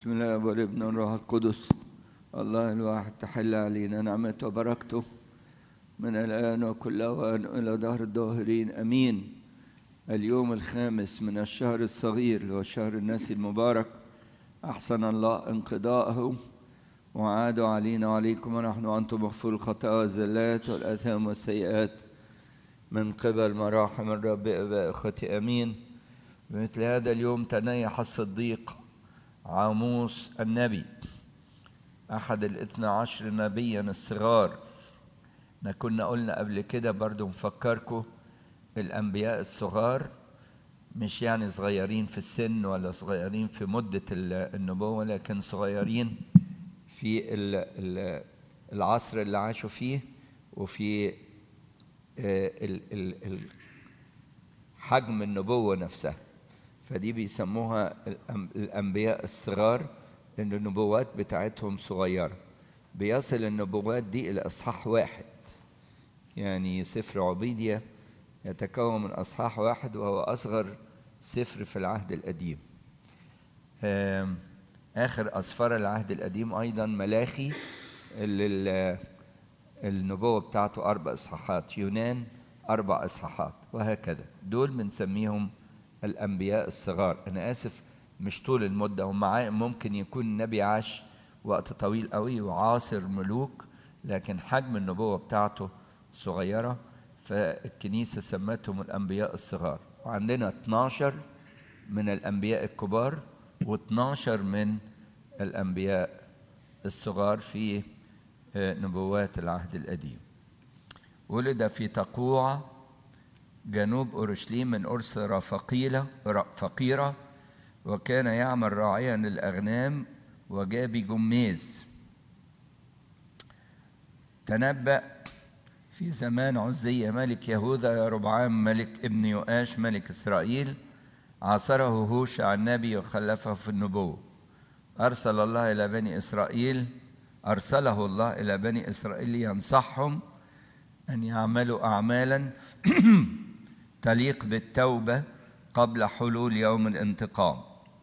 بسم الله والابن والروح القدس الله الواحد تحل علينا نعمته وبركته من الآن وكل أوان إلى دهر الداهرين أمين اليوم الخامس من الشهر الصغير اللي هو شهر الناس المبارك أحسن الله انقضاءه وعادوا علينا وعليكم ونحن وأنتم مغفور الخطايا والزلات والآثام والسيئات من قبل مراحم الرب أباء إخوتي أمين بمثل هذا اليوم تنيح الصديق عاموس النبي أحد الاثنى عشر نبيا الصغار احنا كنا قلنا قبل كده برضو نفكركم الأنبياء الصغار مش يعني صغيرين في السن ولا صغيرين في مدة النبوة لكن صغيرين في العصر اللي عاشوا فيه وفي حجم النبوة نفسها فدي بيسموها الأنبياء الصغار إن النبوات بتاعتهم صغيرة بيصل النبوات دي إلى إصحاح واحد يعني سفر عبيدية يتكون من أصحاح واحد وهو أصغر سفر في العهد القديم آخر أسفار العهد القديم أيضا ملاخي اللي النبوة بتاعته أربع إصحاحات يونان أربع إصحاحات وهكذا دول بنسميهم الأنبياء الصغار أنا آسف مش طول المدة هم ممكن يكون النبي عاش وقت طويل قوي وعاصر ملوك لكن حجم النبوة بتاعته صغيرة فالكنيسة سمتهم الأنبياء الصغار وعندنا 12 من الأنبياء الكبار و12 من الأنبياء الصغار في نبوات العهد القديم ولد في تقوع جنوب أورشليم من أرسرة فقيلة فقيرة وكان يعمل راعيا للأغنام وجابي جميز تنبأ في زمان عزية ملك يهوذا يا ربعام ملك ابن يؤاش ملك إسرائيل عاصره هوشع النبي وخلفه في النبوة أرسل الله إلى بني إسرائيل أرسله الله إلى بني إسرائيل لينصحهم أن يعملوا أعمالا تليق بالتوبة قبل حلول يوم الانتقام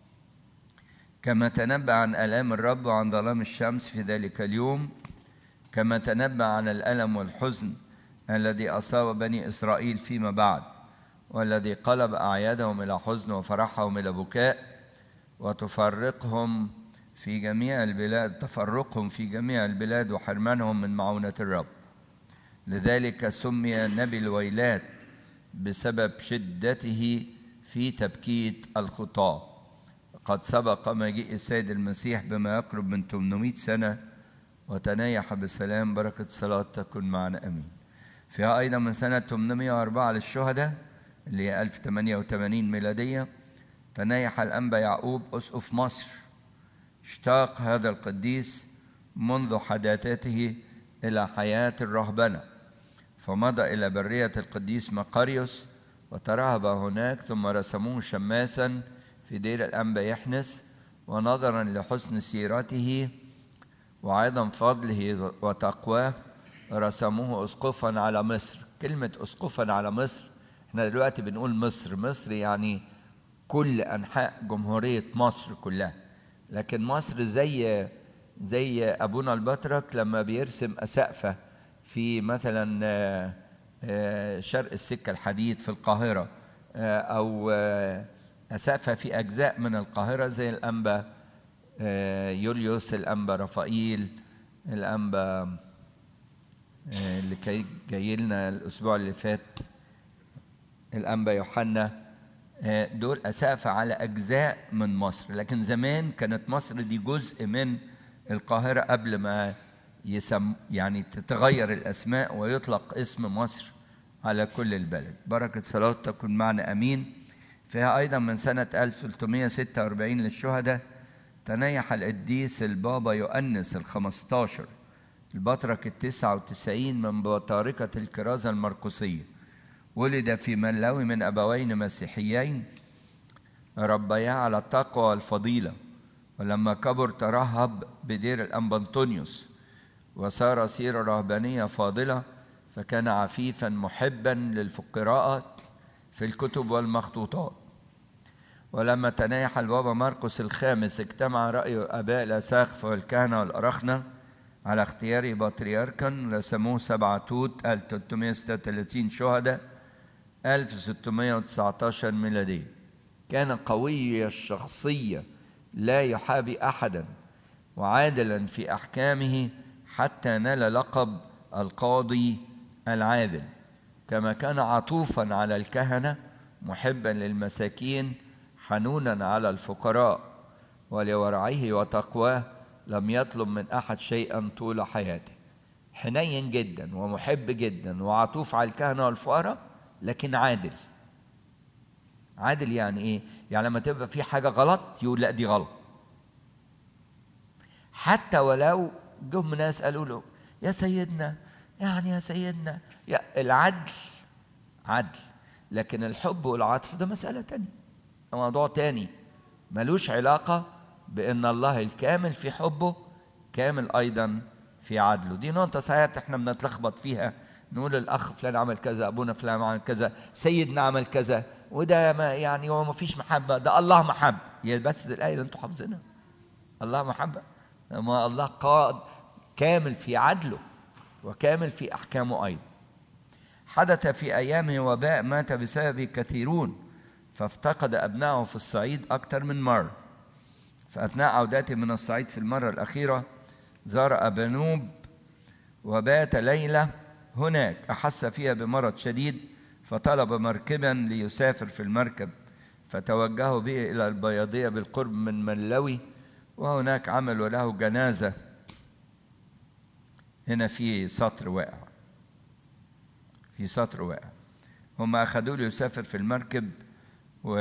كما تنبأ عن آلام الرب وعن ظلام الشمس في ذلك اليوم كما تنبأ عن الألم والحزن الذي أصاب بني إسرائيل فيما بعد والذي قلب أعيادهم إلى حزن وفرحهم إلى بكاء وتفرقهم في جميع البلاد تفرقهم في جميع البلاد وحرمانهم من معونة الرب لذلك سمي نبي الويلات بسبب شدته في تبكيت الخطاة قد سبق مجيء السيد المسيح بما يقرب من 800 سنة وتنايح بسلام بركة صلاة تكن معنا أمين فيها أيضا من سنة 804 للشهداء اللي هي 1088 ميلادية تنايح الأنبا يعقوب أسقف مصر اشتاق هذا القديس منذ حداثته إلى حياة الرهبنة فمضى إلى برية القديس مقاريوس وترهب هناك ثم رسموه شماسا في دير الأنبا يحنس ونظرا لحسن سيرته وأيضا فضله وتقواه رسموه أسقفا على مصر كلمة أسقفا على مصر احنا دلوقتي بنقول مصر مصر يعني كل أنحاء جمهورية مصر كلها لكن مصر زي زي أبونا البطرك لما بيرسم أسقفة في مثلا شرق السكة الحديد في القاهرة أو أسقفة في أجزاء من القاهرة زي الأنبا يوليوس الأنبا رفائيل الأنبا اللي كان جاي لنا الأسبوع اللي فات الأنبا يوحنا دول أسقفة على أجزاء من مصر لكن زمان كانت مصر دي جزء من القاهرة قبل ما يسم يعني تتغير الأسماء ويطلق اسم مصر على كل البلد بركة صلاة تكون معنا أمين فيها أيضا من سنة 1346 للشهداء تنيح القديس البابا يؤنس الخمستاشر البطرك التسعة وتسعين من بطاركة الكرازة المرقسية ولد في ملاوي من أبوين مسيحيين ربياه على التقوى والفضيلة ولما كبر ترهب بدير الأنبنطونيوس وصار سيرة رهبانية فاضلة فكان عفيفا محبا للقراءة في الكتب والمخطوطات ولما تنايح البابا مرقس الخامس اجتمع رأي آباء الأساقفة والكهنة والأرخنة على اختيار بطريركا رسموه سبعة توت 1336 شهداء 1619 ميلادية كان قوي الشخصية لا يحابي أحدا وعادلا في أحكامه حتى نال لقب القاضي العادل كما كان عطوفا على الكهنة محبا للمساكين حنونا على الفقراء ولورعه وتقواه لم يطلب من أحد شيئا طول حياته حنين جدا ومحب جدا وعطوف على الكهنة والفقراء لكن عادل عادل يعني ايه يعني لما تبقى في حاجة غلط يقول لا دي غلط حتى ولو جم ناس قالوا له يا سيدنا يعني يا سيدنا يا العدل عدل لكن الحب والعطف ده مسألة تانية ده موضوع تاني ملوش علاقة بأن الله الكامل في حبه كامل أيضا في عدله دي نقطة ساعات احنا بنتلخبط فيها نقول الأخ فلان عمل كذا أبونا فلان عمل كذا سيدنا عمل كذا وده ما يعني هو ما فيش محبة ده الله محب يا بس دي الآية اللي انتوا حافظينها الله محبة ما الله قائد كامل في عدله وكامل في أحكامه أيضا حدث في أيامه وباء مات بسببه كثيرون فافتقد أبنائه في الصعيد أكثر من مرة فأثناء عودته من الصعيد في المرة الأخيرة زار أبنوب وبات ليلة هناك أحس فيها بمرض شديد فطلب مركبا ليسافر في المركب فتوجهوا به إلى البياضية بالقرب من ملوي وهناك عملوا له جنازة هنا في سطر واقع في سطر واقع هم أخذوه ليسافر في المركب و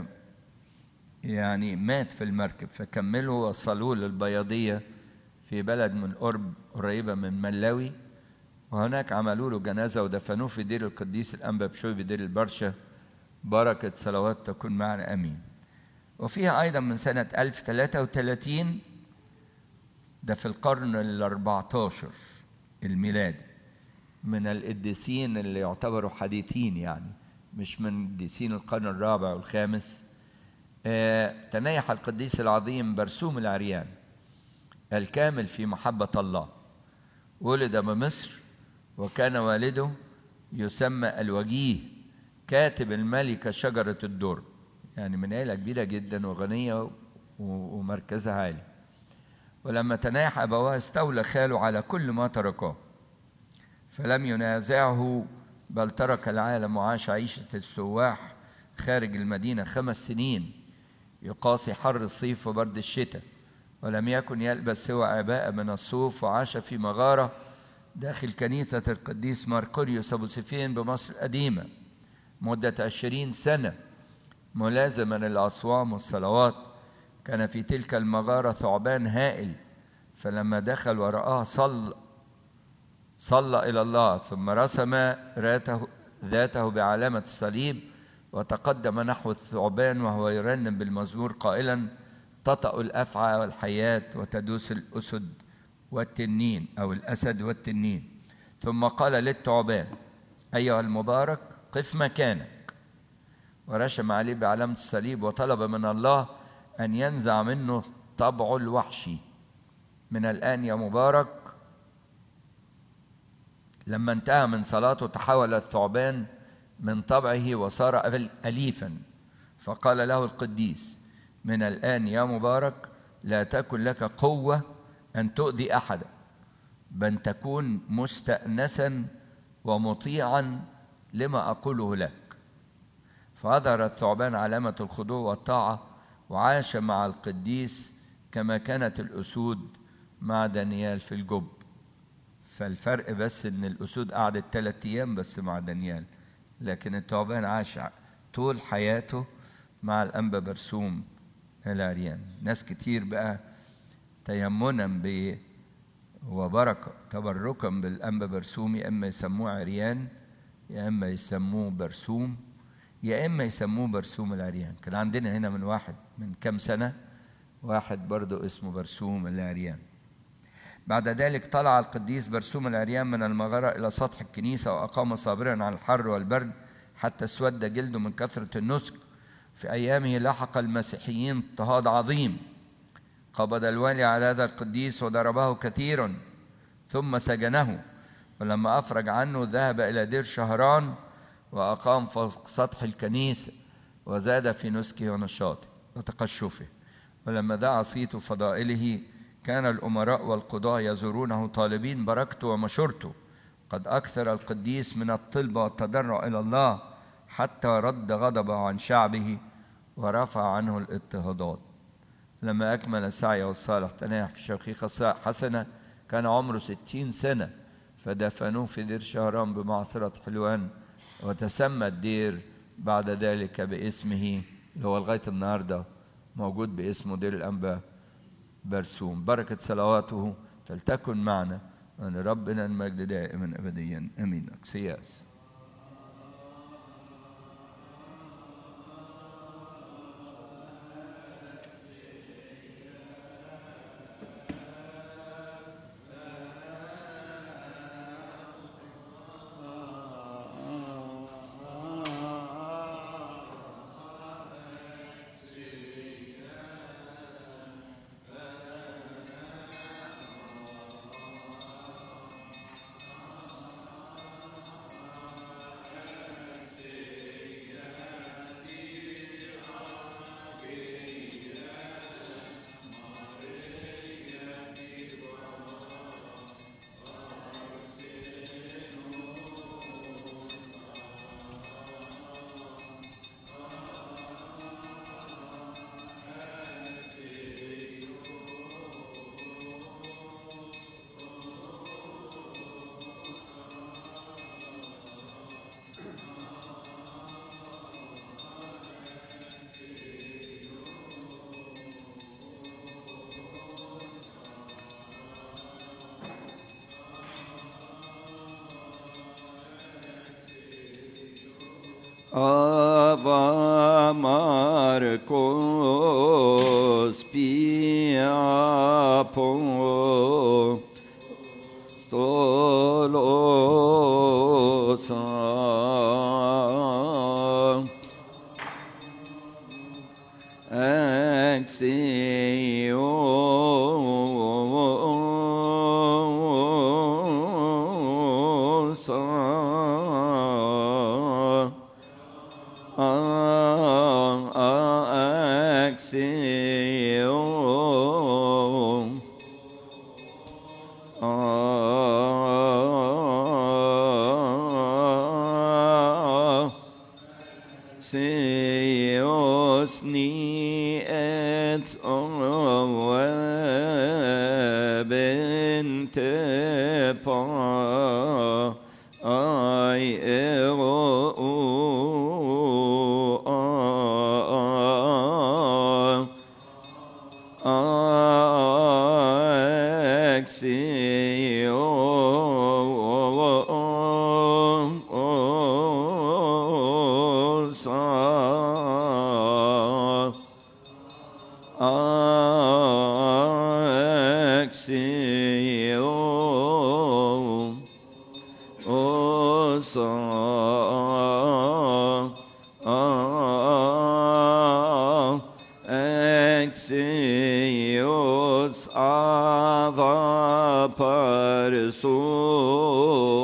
يعني مات في المركب فكملوا وصلوه للبياضية في بلد من قرب قريبة من ملاوي وهناك عملوا له جنازة ودفنوه في دير القديس الأنبا بشوي بدير البرشا بركة صلوات تكون معنا أمين وفيها أيضا من سنة 1033 ده في القرن ال 14 الميلادي من القديسين اللي يعتبروا حديثين يعني مش من قديسين القرن الرابع والخامس آه تنيح القديس العظيم برسوم العريان الكامل في محبة الله ولد بمصر وكان والده يسمى الوجيه كاتب الملكة شجرة الدر يعني من عيلة كبيرة جدا وغنية ومركزها عالي ولما تناح أبواه استولى خاله على كل ما تركه فلم ينازعه بل ترك العالم وعاش عيشة السواح خارج المدينة خمس سنين يقاسي حر الصيف وبرد الشتاء ولم يكن يلبس سوى عباءة من الصوف وعاش في مغارة داخل كنيسة القديس ماركوريوس أبو سفين بمصر القديمة مدة عشرين سنة ملازما الأصوام والصلوات كان في تلك المغارة ثعبان هائل فلما دخل ورآه صلى صلى إلى الله ثم رسم ذاته, ذاته بعلامة الصليب وتقدم نحو الثعبان وهو يرنم بالمزمور قائلا تطأ الأفعى والحياة وتدوس الأسد والتنين أو الأسد والتنين ثم قال للثعبان أيها المبارك قف مكانك ورشم عليه بعلامة الصليب وطلب من الله أن ينزع منه طبعه الوحشي من الآن يا مبارك لما انتهى من صلاته تحول الثعبان من طبعه وصار أليفا فقال له القديس من الآن يا مبارك لا تكن لك قوة أن تؤذي أحدا بل تكون مستأنسا ومطيعا لما أقوله لك فأظهر الثعبان علامة الخضوع والطاعة وعاش مع القديس كما كانت الأسود مع دانيال في الجب فالفرق بس ان الاسود قعدت ثلاث ايام بس مع دانيال لكن الثعبان عاش طول حياته مع الانبا برسوم العريان ناس كتير بقى تيمنا ب وبركة تبركا بالأنبا برسوم يا إما يسموه عريان يا إما يسموه برسوم يا إما يسموه برسوم العريان كان عندنا هنا من واحد من كم سنة واحد برضه اسمه برسوم العريان بعد ذلك طلع القديس برسوم العريان من المغارة إلى سطح الكنيسة وأقام صابرا على الحر والبرد حتى اسود جلده من كثرة النسك في أيامه لحق المسيحيين اضطهاد عظيم قبض الوالي على هذا القديس وضربه كثيرا ثم سجنه ولما أفرج عنه ذهب إلى دير شهران وأقام فوق سطح الكنيسة وزاد في نسكه ونشاطه وتقشفه ولما دعا صيت فضائله كان الأمراء والقضاة يزورونه طالبين بركته ومشورته قد أكثر القديس من الطلب والتضرع إلى الله حتى رد غضبه عن شعبه ورفع عنه الاضطهادات لما أكمل السعي والصالح تناح في شقيقة حسنة كان عمره ستين سنة فدفنوه في دير شهران بمعصرة حلوان وتسمى الدير بعد ذلك باسمه اللي هو لغاية النهاردة موجود باسمه دير الأنبا برسوم بركة صلواته فلتكن معنا أن ربنا المجد دائما أبديا أمين أكسياس Ava Marcos Piapo Tolosa Exiosa Axio Seos ni et bente pa ai ero Axio Osa Exios ava perso